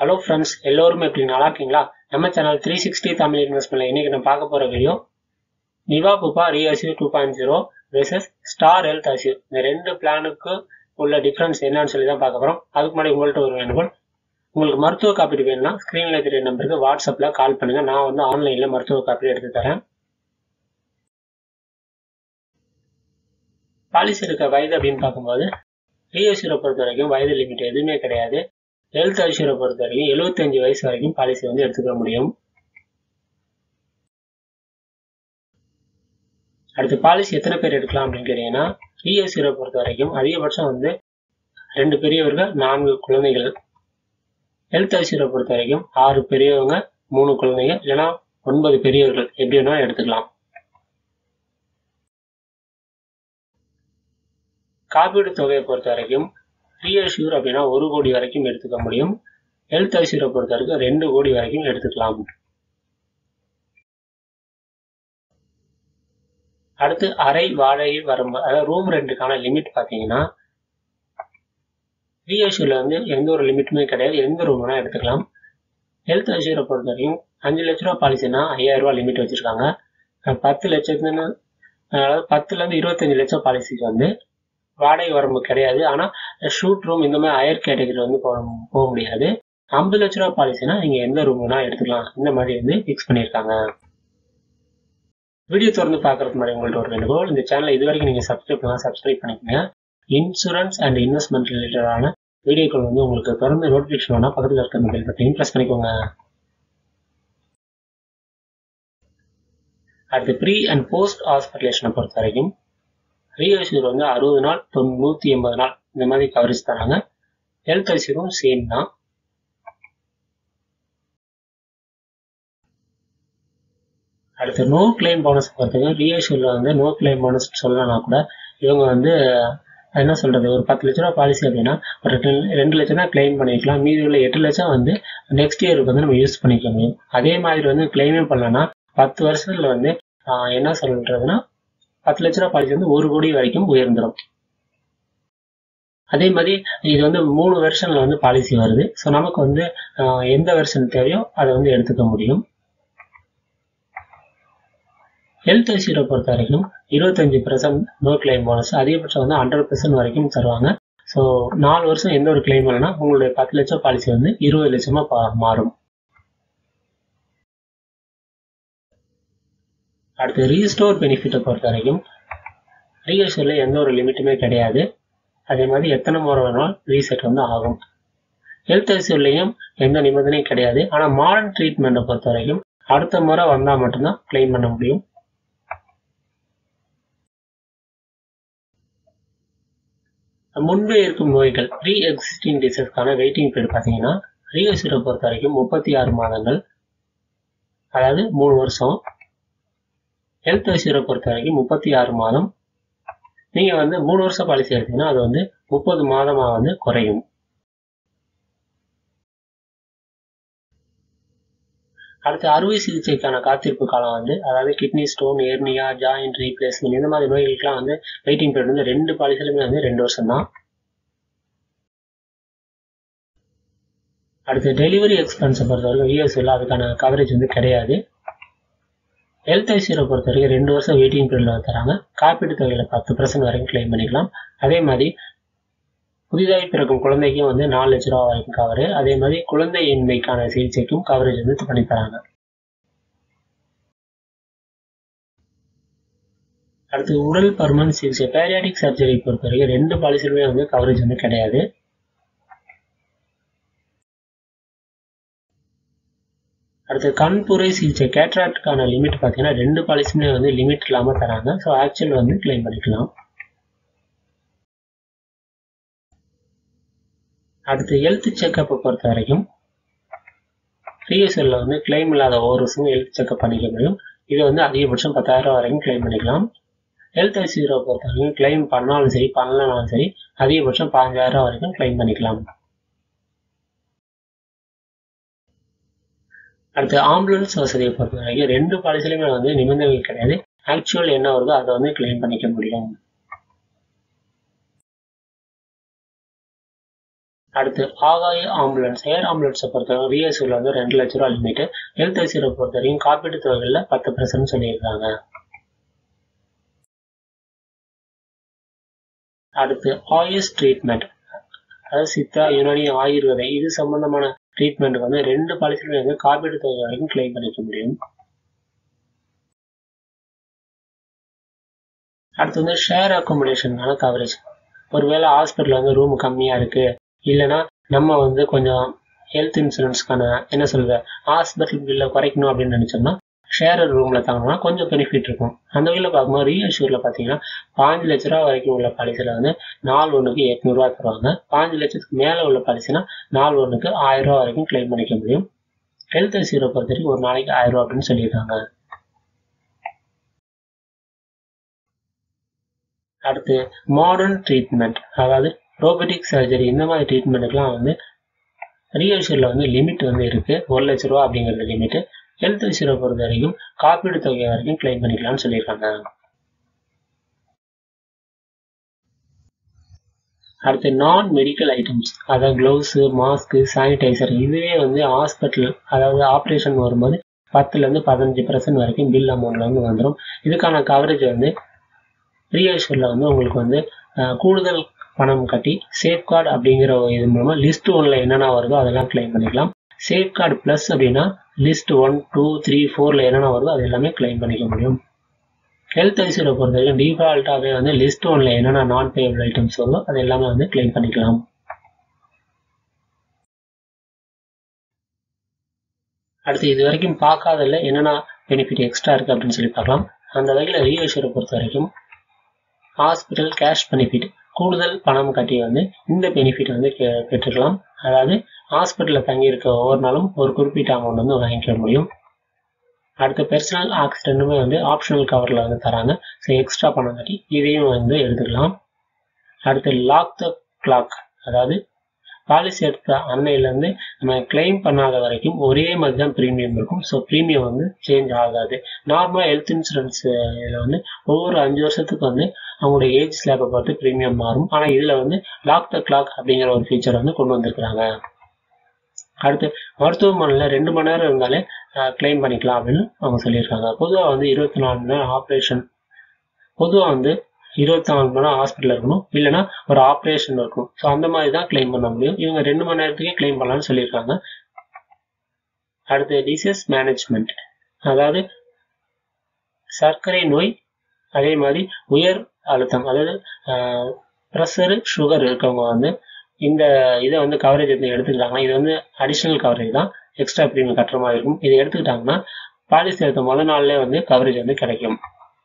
hello friends எல்லோரும் எப்படி நல்லா இருக்கீங்களா நம்ம சேனல் த்ரீ சிக்ஸ்டி தமிழ் இன்வெஸ்ட்மெண்ட்ல இன்னைக்கு நம்ம பார்க்க போற video Niva Bupa reassure two point zero versus star health assure இந்த ரெண்டு பிளானுக்கு உள்ள டிஃபரன்ஸ் என்னன்னு சொல்லி தான் பார்க்க போறோம் அதுக்கு முன்னாடி உங்கள்கிட்ட ஒரு வேண்டுகோள் உங்களுக்கு மருத்துவ காப்பீடு வேணும்னா ஸ்க்ரீன்ல தெரிய நம்பருக்கு வாட்ஸ்அப்ல கால் பண்ணுங்க நான் வந்து ஆன்லைன்ல மருத்துவ காப்பீடு எடுத்து தரேன் பாலிசி இருக்க வயது அப்படின்னு பார்க்கும்போது ரியர்சியூரை பொறுத்த வரைக்கும் வயது லிமிட் எதுவுமே கிடையாது ஹெல்த் ஐஷூரை பொறுத்த வரைக்கும் எழுபத்தஞ்சு வயசு வரைக்கும் பாலிசி வந்து எடுத்துக்க முடியும் அடுத்து பாலிசி எத்தனை பேர் எடுக்கலாம் அப்படின்னு கேட்டீங்கன்னா இஎஸ்சியை பொறுத்த வரைக்கும் அதிகபட்சம் வந்து ரெண்டு பெரியவர்கள் நான்கு குழந்தைகள் ஹெல்த் ஐசியூரை பொறுத்த வரைக்கும் ஆறு பெரியவங்க மூணு குழந்தைங்க இல்லைன்னா ஒன்பது பெரியவர்கள் எப்படி வேணாலும் எடுத்துக்கலாம் காப்பீடு தொகையை பொறுத்த வரைக்கும் ரீஅஷ்யூர் அப்படின்னா ஒரு கோடி வரைக்கும் எடுத்துக்க முடியும் ஹெல்த் ஐசியூரை பொறுத்த வரைக்கும் ரெண்டு கோடி வரைக்கும் எடுத்துக்கலாம் அடுத்து அறை வாடகை வரம்பு அதாவது ரூம் ரெண்டுக்கான லிமிட் பார்த்தீங்கன்னா ரீஅஷ்யூர்ல வந்து எந்த ஒரு லிமிட்டுமே கிடையாது எந்த ரூம் வேணா எடுத்துக்கலாம் ஹெல்த் ஐசியூரை பொறுத்த வரைக்கும் அஞ்சு லட்ச ரூபா பாலிசினா ஐயாயிரம் ரூபா லிமிட் வச்சிருக்காங்க பத்து லட்சத்துன்னு அதாவது பத்துலேருந்து இருபத்தஞ்சு லட்சம் பாலிசிக்கு வந்து வாடகை வரம்பு கிடையாது ஆனால் ஷூட் ரூம் இந்த மாதிரி ஹையர் கேட்டகரி வந்து போக போக முடியாது ஐம்பது லட்ச ரூபா பாலிசினா நீங்கள் எந்த ரூம் வேணால் எடுத்துக்கலாம் இந்த மாதிரி வந்து ஃபிக்ஸ் பண்ணியிருக்காங்க வீடியோ தொடர்ந்து பார்க்கறதுக்கு முன்னாடி உங்கள்ட்ட ஒரு வேண்டுகோள் இந்த சேனலை இது வரைக்கும் நீங்கள் சப்ஸ்கிரைப் பண்ணலாம் சப்ஸ்கிரைப் பண்ணிக்கோங்க இன்சூரன்ஸ் அண்ட் இன்வெஸ்ட்மெண்ட் ரிலேட்டடான வீடியோக்கள் வந்து உங்களுக்கு தொடர்ந்து நோட்டிஃபிகேஷன் வேணால் பக்கத்தில் இருக்க அந்த பெல் பட்டையும் ப்ரெஸ் பண்ணிக்கோங்க அடுத்து ப்ரீ அண்ட் போஸ்ட் ஹாஸ்பிட்டலேஷனை பொறுத்த வரைக்கும் ரீஅஷ்யூர் வந்து அறுபது நாள் நூற்றி எண்பது நாள் இந்த மாதிரி கவரேஜ் தராங்க ஹெல்த் ஐசியூரும் சேம் தான் அடுத்து நோ கிளைம் போனஸ் பொறுத்தவரைக்கும் ரீஅஷ்யூரில் வந்து நோ கிளைம் போனஸ் சொல்லலைன்னா கூட இவங்க வந்து என்ன சொல்றது ஒரு பத்து லட்ச ரூபா பாலிசி அப்படின்னா ஒரு ரெண்டு லட்சம் தான் கிளைம் பண்ணிக்கலாம் மீதி உள்ள எட்டு லட்சம் வந்து நெக்ஸ்ட் இயருக்கு வந்து நம்ம யூஸ் பண்ணிக்க முடியும் அதே மாதிரி வந்து கிளைமே பண்ணலன்னா பத்து வருஷத்துல வந்து என்ன சொல்றதுன்னா பத்து லட்ச ரூபா பாலிசி வந்து ஒரு கோடி வரைக்கும் உயர்ந்துடும் அதே மாதிரி இது வந்து மூணு வெர்ஷன்ல வந்து பாலிசி வருது ஸோ நமக்கு வந்து எந்த வெர்ஷன் தேவையோ அதை வந்து எடுத்துக்க முடியும் ஹெல்த் ஐசியூரை பொறுத்த வரைக்கும் இருபத்தஞ்சு பர்சன்ட் நோ கிளைம் போனஸ் அதிகபட்சம் வந்து ஹண்ட்ரட் பர்சன்ட் வரைக்கும் தருவாங்க ஸோ நாலு வருஷம் எந்த ஒரு கிளைம் இல்லைன்னா உங்களுடைய பத்து லட்சம் பாலிசி வந்து இருபது லட்சமா மாறும் அடுத்து ரீஸ்டோர் பெனிஃபிட்டை பொறுத்த வரைக்கும் ரீஎஸ்டோரில் எந்த ஒரு லிமிட்டுமே கிடையாது அதே மாதிரி எத்தனை முறை வேணாலும் ரீசெட் வந்து ஆகும் ஹெல்த் ஐசியூர்லேயும் எந்த நிபந்தனையும் கிடையாது ஆனால் மாடர்ன் ட்ரீட்மெண்ட்டை பொறுத்த வரைக்கும் அடுத்த முறை வந்தால் மட்டும்தான் கிளைம் பண்ண முடியும் முன்பே இருக்கும் நோய்கள் ப்ரீ எக்ஸிஸ்டிங் டிசீஸ்க்கான வெயிட்டிங் பீரியட் பார்த்தீங்கன்னா ரீஎஸ்யூரை பொறுத்த வரைக்கும் முப்பத்தி ஆறு மாதங்கள் அதாவது மூணு வருஷம் ஹெல்த் ஐசியூரை பொறுத்த வரைக்கும் முப்பத்தி ஆறு மாதம் நீங்கள் வந்து மூணு வருஷம் பாலிசி எடுத்தீங்கன்னா அது வந்து முப்பது மாதமாக வந்து குறையும் அடுத்து அறுவை சிகிச்சைக்கான காத்திருப்பு காலம் வந்து அதாவது kidney stone hernia joint replacement இந்த மாதிரி நோய்களுக்கெல்லாம் வந்து வெயிட்டிங் பீரியட் வந்து ரெண்டு பாலிசிலுமே வந்து ரெண்டு வருஷம் தான் அடுத்து டெலிவரி எக்ஸ்பென்ஸை பொறுத்த வரைக்கும் யூஎஸ்எல் அதுக்கான கவரேஜ் வந்து கிடையாது ஹெல்த் ஐசியூரை பொறுத்த வரைக்கும் ரெண்டு வருஷம் வெயிட்டிங் பீரியடில் தராங்க காப்பீட்டு தொகையில் பத்து பர்சன்ட் வரைக்கும் கிளைம் பண்ணிக்கலாம் அதே மாதிரி புதிதாக பிறக்கும் குழந்தைக்கும் வந்து நாலு லட்ச ரூபா வரைக்கும் கவரு அதே மாதிரி குழந்தையின்மைக்கான சிகிச்சைக்கும் கவரேஜ் வந்து பண்ணி தராங்க அடுத்து உடல் பருமன் சிகிச்சை பேரியாடிக் சர்ஜரி பொறுத்த வரைக்கும் ரெண்டு பாலிசிலுமே வந்து கவரேஜ் வந்து கிடையாது அடுத்து கண்புரை சிகிச்சை கேட்ராக்டுக்கான லிமிட் பார்த்தீங்கன்னா ரெண்டு பாலிசியுமே வந்து லிமிட் இல்லாமல் தராங்க ஸோ ஆக்சுவல் வந்து கிளைம் பண்ணிக்கலாம் அடுத்து ஹெல்த் செக்கப்பை பொறுத்த வரைக்கும் பிஎஸ்எல்ல வந்து கிளைம் இல்லாத ஒவ்வொரு வருஷமும் ஹெல்த் செக்அப் பண்ணிக்க முடியும் இது வந்து அதிகபட்சம் பத்தாயிரம் வரைக்கும் கிளைம் பண்ணிக்கலாம் ஹெல்த் ஐசியூரை பொறுத்த வரைக்கும் கிளைம் பண்ணாலும் சரி பண்ணலனாலும் சரி அதிகபட்சம் பதினஞ்சாயிரம் வரைக்கும் கிளைம் பண்ணிக்கலாம் அடுத்து ஆம்புலன்ஸ் வசதியை பொறுத்த வரைக்கும் ரெண்டு பாலிசிலுமே வந்து நிபந்தனைகள் கிடையாது ஆக்சுவல் என்ன வருதோ அதை வந்து கிளைம் பண்ணிக்க முடியும் அடுத்து ஆகாய ஆம்புலன்ஸ் ஏர் ஆம்புலன்ஸை பொறுத்தவரை ரிஎஸ்யூல வந்து ரெண்டு லட்ச ரூபா லிமிட் ஹெல்த் ஐசியூரை பொறுத்த வரைக்கும் காப்பீட்டு தொகைகளில் பத்து பர்சன்ட் சொல்லியிருக்காங்க அடுத்து ஆயுஷ் ட்ரீட்மெண்ட் அதாவது சித்தா யுனானி ஆயுர்வேதை இது சம்பந்தமான ட்ரீட்மெண்ட் வந்து ரெண்டு பாலிசிலுமே வந்து காப்பீடு தொகை வரைக்கும் கிளைம் பண்ணிக்க முடியும் அடுத்து வந்து ஷேர் அக்காமடேஷனான கவரேஜ் ஒருவேளை ஹாஸ்பிட்டல் வந்து ரூம் கம்மியா இருக்கு இல்லைன்னா நம்ம வந்து கொஞ்சம் ஹெல்த் இன்சூரன்ஸ்க்கான என்ன சொல்றது ஹாஸ்பிட்டல் பில்லை குறைக்கணும் அப்படின்னு நினைச்சோம்னா ஷேர் ரூம்ல தங்கணும்னா கொஞ்சம் பெனிஃபிட் இருக்கும் அந்த வகையில் பார்க்கும்போது ரீஅஷூர்ல பார்த்தீங்கன்னா பாஞ்சு லட்ச ரூபா வரைக்கும் உள்ள பாலிசியில் வந்து நாலு ஒன்றுக்கு எட்நூறுவா தருவாங்க பாஞ்சு லட்சத்துக்கு மேலே உள்ள பாலிசினா நாலு ஒன்றுக்கு ஆயிரம் ரூபா வரைக்கும் கிளைம் பண்ணிக்க முடியும் ஹெல்த் ஐசியூரை பொறுத்த வரைக்கும் ஒரு நாளைக்கு ஆயிரம் ரூபா அப்படின்னு சொல்லியிருக்காங்க அடுத்து மாடர்ன் ட்ரீட்மெண்ட் அதாவது ரோபோட்டிக் சர்ஜரி இந்த மாதிரி ட்ரீட்மெண்ட்டுக்குலாம் வந்து ரீஅஷூரில் வந்து லிமிட் வந்து இருக்கு ஒரு லட்ச ரூபா அப்படிங்கிறது லிமிட் ஹெல்த் இன்சூரை பொறுத்த வரைக்கும் காப்பீடு தொகை வரைக்கும் கிளைம் பண்ணிக்கலாம்னு சொல்லியிருக்காங்க அடுத்து நான் மெடிக்கல் ஐட்டம்ஸ் அதாவது க்ளவுஸு மாஸ்க்கு சானிடைசர் இதுவே வந்து ஹாஸ்பிட்டல் அதாவது ஆப்ரேஷன் வரும்போது பத்துலேருந்து பதினஞ்சு பர்சன்ட் வரைக்கும் பில் அமௌண்ட்ல வந்து வந்துடும் இதுக்கான கவரேஜ் வந்து ரீஅஷூரில் வந்து உங்களுக்கு வந்து கூடுதல் பணம் கட்டி சேஃப்கார்டு அப்படிங்கிற இது மூலமாக லிஸ்ட் ஒன்ல என்னென்ன வருதோ அதெல்லாம் கிளைம் பண்ணிக்கலாம் சேஃப்கார்டு ப்ளஸ் அப்படின்னா லிஸ்ட் ஒன் டூ த்ரீ ஃபோரில் என்னென்ன வருதோ அது எல்லாமே கிளைம் பண்ணிக்க முடியும் ஹெல்த் ஐசியூரை பொறுத்த வரைக்கும் டிஃபால்ட்டாகவே வந்து லிஸ்ட் ஒன்ல என்னென்ன நான் பேபிள் ஐட்டம்ஸ் வருதோ அது எல்லாமே வந்து கிளைம் பண்ணிக்கலாம் அடுத்து இது வரைக்கும் பார்க்காததுல என்னென்ன பெனிஃபிட் எக்ஸ்ட்ரா இருக்கு அப்படின்னு சொல்லி பார்க்கலாம் அந்த வகையில் ரீஅஷூரை பொறுத்த வரைக்கும் ஹாஸ்பிட்டல் கேஷ் பெனிஃபிட் கூடுதல் பணம் கட்டி வந்து இந்த பெனிஃபிட் வந்து பெற்றுக்கலாம் அதாவது ஹாஸ்பிட்டலில் தங்கியிருக்க ஒவ்வொரு நாளும் ஒரு குறிப்பிட்ட அமௌண்ட் வந்து வாங்கிக்க முடியும் அடுத்த பெர்சனல் ஆக்சிடென்ட்டுமே வந்து ஆப்ஷனல் கவரில் வந்து தராங்க ஸோ எக்ஸ்ட்ரா பணம் கட்டி இதையும் வந்து எடுத்துக்கலாம் அடுத்து லாக் த கிளாக் அதாவது பாலிசி எடுத்த அன்னையிலேருந்து நம்ம கிளைம் பண்ணாத வரைக்கும் ஒரே மாதிரி தான் ப்ரீமியம் இருக்கும் ஸோ ப்ரீமியம் வந்து சேஞ்ச் ஆகாது நார்மலாக ஹெல்த் இன்சூரன்ஸ் இதில் வந்து ஒவ்வொரு அஞ்சு வருஷத்துக்கு வந்து அவங்களோட ஏஜ் ஸ்லாப்பை பார்த்து ப்ரீமியம் மாறும் ஆனால் இதில் வந்து லாக் த கிளாக் அப்படிங்கிற ஒரு ஃபீச்சர் வந்து கொண்டு வந்திருக்கிறாங்க அடுத்து மருத்துவமனையில் ரெண்டு மணி நேரம் இருந்தாலே கிளைம் பண்ணிக்கலாம் அப்படின்னு அவங்க சொல்லியிருக்காங்க பொதுவாக வந்து இருபத்தி நாலு மணி நேரம் ஆப்ரேஷன் பொதுவாக வந்து இருபத்தி நாலு மணி நேரம் ஹாஸ்பிட்டல் இருக்கணும் இல்லைன்னா ஒரு ஆப்ரேஷன் இருக்கும் ஸோ அந்த மாதிரி தான் கிளைம் பண்ண முடியும் இவங்க ரெண்டு மணி நேரத்துக்கே கிளைம் பண்ணலாம்னு சொல்லியிருக்காங்க அடுத்து டிசீஸ் மேனேஜ்மெண்ட் அதாவது சர்க்கரை நோய் அதே மாதிரி உயர் அழுத்தம் அதாவது ப்ரெஷரு சுகர் இருக்கவங்க வந்து இந்த இதை வந்து கவரேஜ் வந்து எடுத்துக்கிட்டாங்கன்னா இது வந்து அடிஷ்னல் கவரேஜ் தான் எக்ஸ்ட்ரா ப்ரீமியம் கட்டுற மாதிரி இருக்கும் இதை எடுத்துக்கிட்டாங்கன்னா பாலிசி எடுத்த முதல் நாள்லேயே வந்து கவரேஜ் வந்து கிடைக்கும்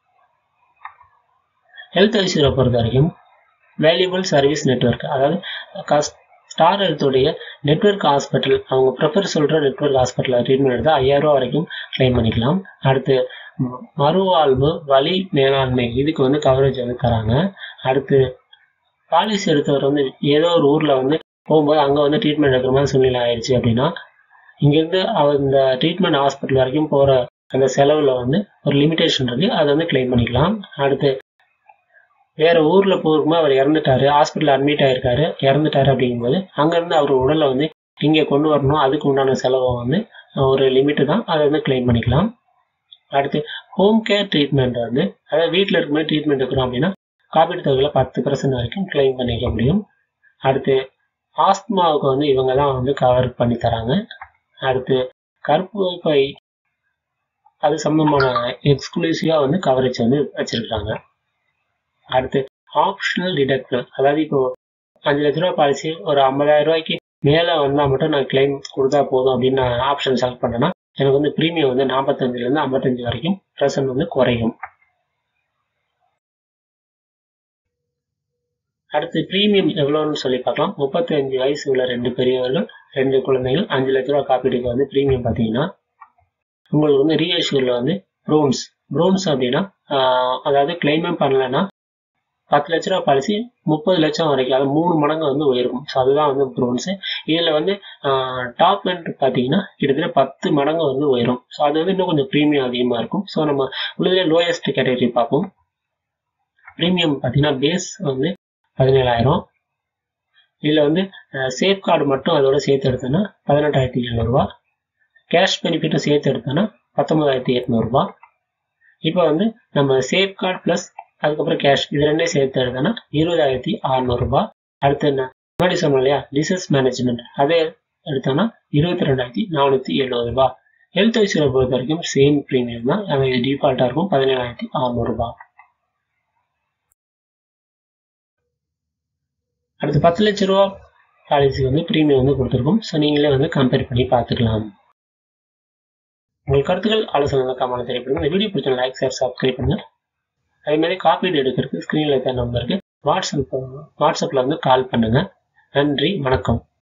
ஹெல்த் ஐசியூரை பொறுத்த வரைக்கும் வேல்யூபிள் சர்வீஸ் நெட்ஒர்க் அதாவது கஸ் ஸ்டார் ஹெல்த்துடைய நெட்ஒர்க் ஹாஸ்பிட்டல் அவங்க ப்ரிஃபர் சொல்கிற நெட்ஒர்க் ஹாஸ்பிட்டலில் ட்ரீட்மெண்ட் எடுத்தால் ஐயாயிரம் ரூபா வரைக்கும் கிளைம் பண்ணிக்கலாம் அடுத்து மறுவாழ்வு வலி மேலாண்மை இதுக்கு வந்து கவரேஜ் வந்து தராங்க அடுத்து பாலிசி எடுத்தவர் வந்து ஏதோ ஒரு ஊரில் வந்து போகும்போது அங்கே வந்து ட்ரீட்மெண்ட் எடுக்கிற மாதிரி சூழ்நிலை ஆயிடுச்சு அப்படின்னா இங்கேருந்து அவர் இந்த ட்ரீட்மெண்ட் ஹாஸ்பிட்டல் வரைக்கும் போகிற அந்த செலவில் வந்து ஒரு லிமிடேஷன் இருக்கு அதை வந்து கிளைம் பண்ணிக்கலாம் அடுத்து வேற ஊர்ல போகும்போது அவர் இறந்துட்டாரு ஹாஸ்பிட்டல் அட்மிட் ஆயிருக்காரு இறந்துட்டாரு அப்படிங்கும்போது அங்கிருந்து அவர் உடலை வந்து இங்கே கொண்டு வரணும் அதுக்கு உண்டான செலவை வந்து ஒரு லிமிட்டு தான் அதை வந்து கிளைம் பண்ணிக்கலாம் அடுத்து ஹோம் கேர் ட்ரீட்மெண்ட் வந்து அதாவது வீட்டில் இருக்கும்போது ட்ரீட்மெண்ட் எடுக்கிறோம் அப்படின்னா காப்பீட்டு தொகையில் பத்து பர்சன்ட் வரைக்கும் கிளைம் பண்ணிக்க முடியும் அடுத்து ஆஸ்துமாவுக்கு வந்து இவங்க தான் வந்து கவர் பண்ணி தராங்க அடுத்து கருப்பை அது சம்பந்தமான எக்ஸ்க்ளூசிவாக வந்து கவரேஜ் வந்து வச்சிருக்காங்க அடுத்து ஆப்ஷனல் டிடக்டர் அதாவது இப்போ அஞ்சு லட்ச ரூபா பாலிசி ஒரு ஐம்பதாயிரம் ரூபாய்க்கு மேலே வந்தால் மட்டும் நான் கிளைம் கொடுத்தா போதும் அப்படின்னு நான் ஆப்ஷன் செலக்ட் பண்ணேன்னா எனக்கு வந்து ப்ரீமியம் வந்து நாற்பத்தஞ்சுலேருந்து ஐம்பத்தஞ்சு வரைக்கும் பர்சன்ட் வந்து குறையும் அடுத்து ப்ரீமியம் எவ்வளோன்னு சொல்லி பார்க்கலாம் முப்பத்தி அஞ்சு வயசு உள்ள ரெண்டு பெரியவர்கள் ரெண்டு குழந்தைகள் அஞ்சு லட்ச ரூபா காப்பீட்டுக்கு வந்து ப்ரீமியம் பார்த்தீங்கன்னா உங்களுக்கு வந்து ரீஅஷ்யூரில் வந்து ப்ரோன்ஸ் ப்ரோன்ஸ் அப்படின்னா அதாவது கிளைமே பண்ணலைன்னா பத்து லட்ச ரூபா பாலிசி முப்பது லட்சம் வரைக்கும் அது மூணு மடங்கு வந்து உயரும் ஸோ அதுதான் வந்து ப்ரோன்ஸு இதில் வந்து டாப் எண்ட் பார்த்தீங்கன்னா கிட்டத்தட்ட பத்து மடங்கு வந்து உயரும் ஸோ அது வந்து இன்னும் கொஞ்சம் ப்ரீமியம் அதிகமாக இருக்கும் ஸோ நம்ம உள்ளதுலேயே லோயஸ்ட் கேட்டகரி பார்ப்போம் ப்ரீமியம் பார்த்தீங்கன்னா பேஸ் வந்து பதினேழாயிரம் இதில் வந்து சேஃப் கார்டு மட்டும் அதோட சேர்த்து எடுத்தோன்னா பதினெட்டாயிரத்தி எழுநூறுபா கேஷ் பெனிஃபிட்டும் சேர்த்து எடுத்தோன்னா பத்தொன்பதாயிரத்தி எட்நூறுபா இப்போ வந்து நம்ம சேஃப் கார்டு ப்ளஸ் அதுக்கப்புறம் கேஷ் இது ரெண்டே சேர்த்து எடுத்தோன்னா இருபதாயிரத்தி அறநூறுபா அடுத்து என்ன முன்னாடி சொன்னோம் இல்லையா டிசஸ் மேனேஜ்மெண்ட் அதே எடுத்தோன்னா இருபத்தி ரெண்டாயிரத்தி நானூற்றி எழுபது ரூபா ஹெல்த் இன்சூரன்ஸ் பொறுத்த வரைக்கும் சேம் ப்ரீமியம் தான் அது டிஃபால்ட்டாக இருக்கும் பதினேழாயிரத்தி அறநூறுபா அடுத்து பத்து லட்ச ரூபா பாலிசி வந்து ப்ரீமியம் வந்து கொடுத்துருக்கோம் ஸோ நீங்களே வந்து கம்பேர் பண்ணி பார்த்துக்கலாம் உங்கள் கருத்துக்கள் ஆலோசனை கமெண்ட் தெரியப்படுங்க இந்த வீடியோ பிடிச்ச லைக் ஷேர் சப்ஸ்கிரைப் பண்ணுங்க அதே மாதிரி காப்பீடு எடுக்கிறதுக்கு ஸ்க்ரீனில் இருக்க நம்பருக்கு வாட்ஸ்அப் வாட்ஸ்அப்பில் வந்து கால் பண்ணுங்க நன்றி வணக்கம்